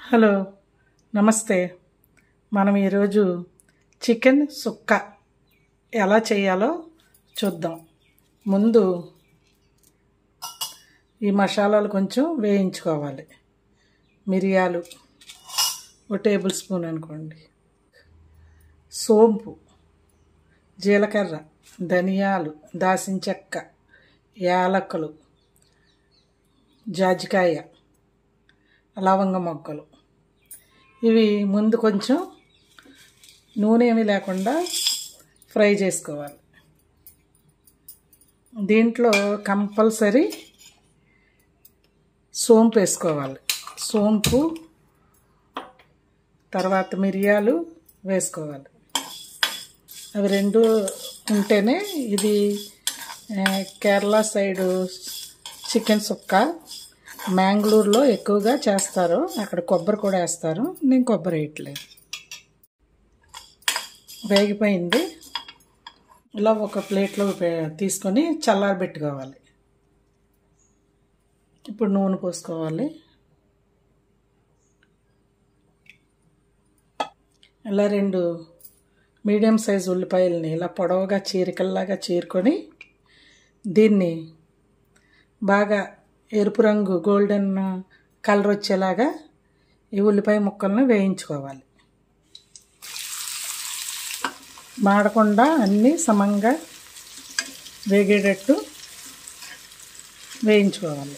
hello నమస్తే మనం ఈరోజు చికెన్ సుక్క ఎలా చేయాలో చూద్దాం ముందు ఈ మసాలాలు కొంచెం వేయించుకోవాలి మిరియాలు ఒక టేబుల్ స్పూన్ అనుకోండి సోంపు జీలకర్ర ధనియాలు దాసిన చెక్క యాలకులు జాజికాయ లవంగ మొగ్గలు ఇవి ముందు కొంచెం నూనె ఏమీ లేకుండా ఫ్రై చేసుకోవాలి దీంట్లో కంపల్సరీ సోంపు వేసుకోవాలి సోంపు తర్వాత మిరియాలు వేసుకోవాలి అవి రెండు ఉంటేనే ఇది ఆ, కేరళ సైడు చికెన్ సుక్క మ్యాంగ్లూరులో ఎక్కువగా చేస్తారు అక్కడ కొబ్బరి కూడా వేస్తారు నేను కొబ్బరి వేయట్లేదు వేగిపోయింది ఇలా ఒక ప్లేట్లో పే- తీసుకొని చల్లారబెట్టుకోవాలి ఇప్పుడు నూనె పోసుకోవాలి ఇలా రెండు మీడియం సైజ్ ఉల్లిపాయలని ఇలా పొడవుగా చీరికల్లాగా చీరుకొని దీన్ని బాగా ఎరుపు రంగు గోల్డెన్ కలర్ వచ్చేలాగా ఈ ఉల్లిపాయ ముక్కలను వేయించుకోవాలి మాడకుండా అన్నీ సమంగా వేగేటట్టు వేయించుకోవాలి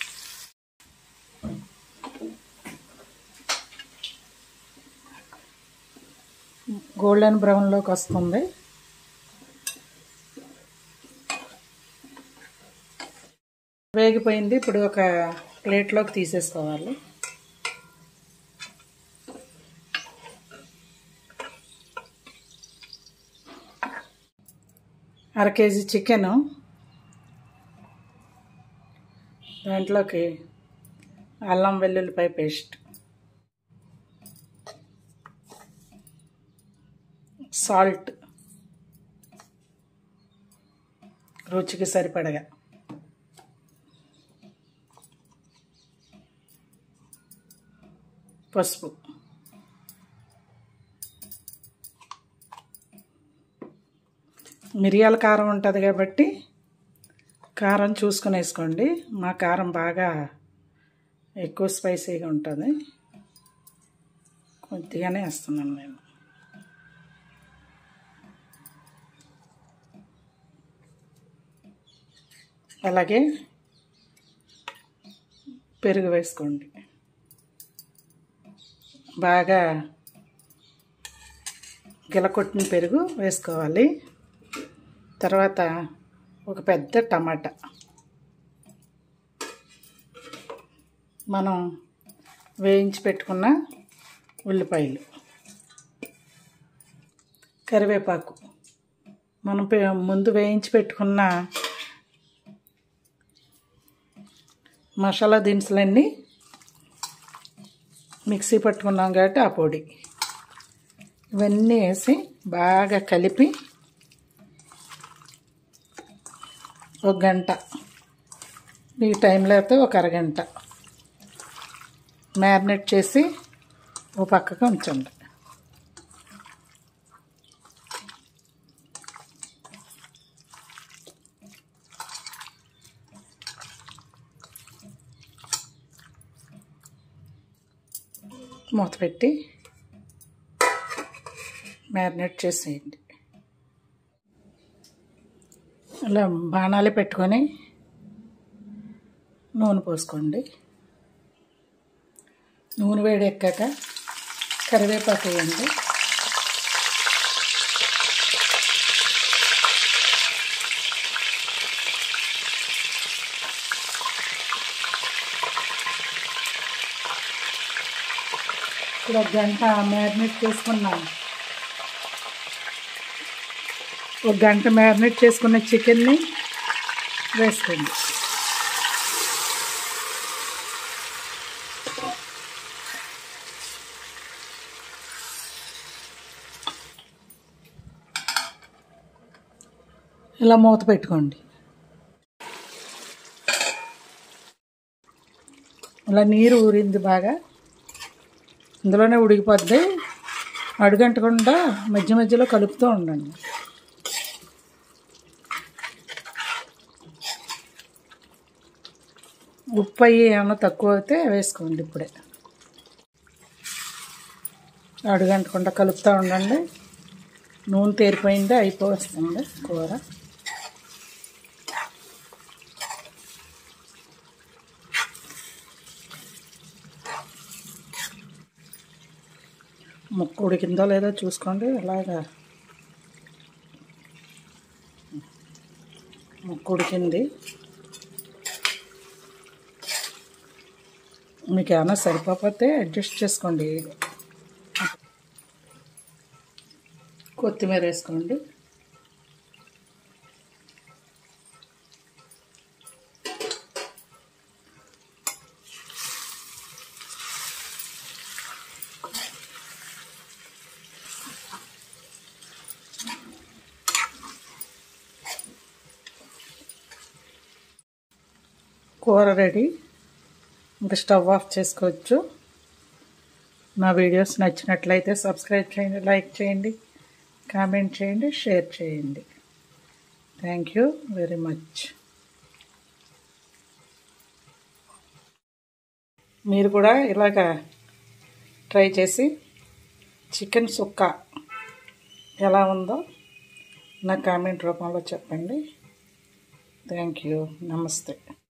గోల్డెన్ బ్రౌన్లోకి వస్తుంది వేగిపోయింది ఇప్పుడు ఒక ప్లేట్లోకి తీసేసుకోవాలి అర కేజీ చికెను దాంట్లోకి అల్లం వెల్లుల్లిపాయ పేస్ట్ సాల్ట్ రుచికి సరిపడగా పసుపు మిరియాల కారం ఉంటుంది కాబట్టి కారం చూసుకొని వేసుకోండి మా కారం బాగా ఎక్కువ స్పైసీగా ఉంటుంది కొద్దిగానే వేస్తున్నాను నేను అలాగే పెరుగు వేసుకోండి బాగా గిలకొట్టిన పెరుగు వేసుకోవాలి తర్వాత ఒక పెద్ద టమాటా మనం వేయించి పెట్టుకున్న ఉల్లిపాయలు కరివేపాకు మనం పె- ముందు వేయించి పెట్టుకున్న మసాలా దినుసులన్నీ మిక్సీ పట్టుకున్నాం కాబట్టి ఆ పొడి ఇవన్నీ వేసి బాగా కలిపి ఒక గంట మీకు టైం లేకపోతే ఒక అరగంట మ్యారినేట్ చేసి ఓ పక్కకు ఉంచండి మూత పెట్టి మ్యారినేట్ చేసేయండి ఇలా బాణాలు పెట్టుకొని నూనె పోసుకోండి నూనె వేడి ఎక్కాక కరివేపాకు వేయండి ఇప్పుడు ఒక గంట మ్యారినేట్ చేసుకున్నాం ఒక గంట మ్యారినేట్ చేసుకున్న చికెన్ని వేసుకోండి ఇలా మూత పెట్టుకోండి ఇలా నీరు ఊరింది బాగా ఇందులోనే ఉడికిపోద్ది అడుగంటకుండా మధ్య మధ్యలో కలుపుతూ ఉండండి ఉప్పు అయ్యి ఏమైనా తక్కువ అయితే వేసుకోండి ఇప్పుడే అడుగంటకుండా కలుపుతూ ఉండండి నూనె తేరిపోయింది అయిపోతుంది కూర ముక్క ఉడికిందో లేదో చూసుకోండి ఇలాగా ముక్క ఉడికింది మీకు ఏమైనా సరిపోతే అడ్జస్ట్ చేసుకోండి కొత్తిమీర వేసుకోండి కూర రెడీ ఇంకా స్టవ్ ఆఫ్ చేసుకోవచ్చు నా వీడియోస్ నచ్చినట్లయితే సబ్స్క్రైబ్ చేయండి లైక్ చేయండి కామెంట్ చేయండి షేర్ చేయండి థ్యాంక్ యూ వెరీ మచ్ మీరు కూడా ఇలాగ ట్రై చేసి చికెన్ సుక్క ఎలా ఉందో నా కామెంట్ రూపంలో చెప్పండి థ్యాంక్ యూ నమస్తే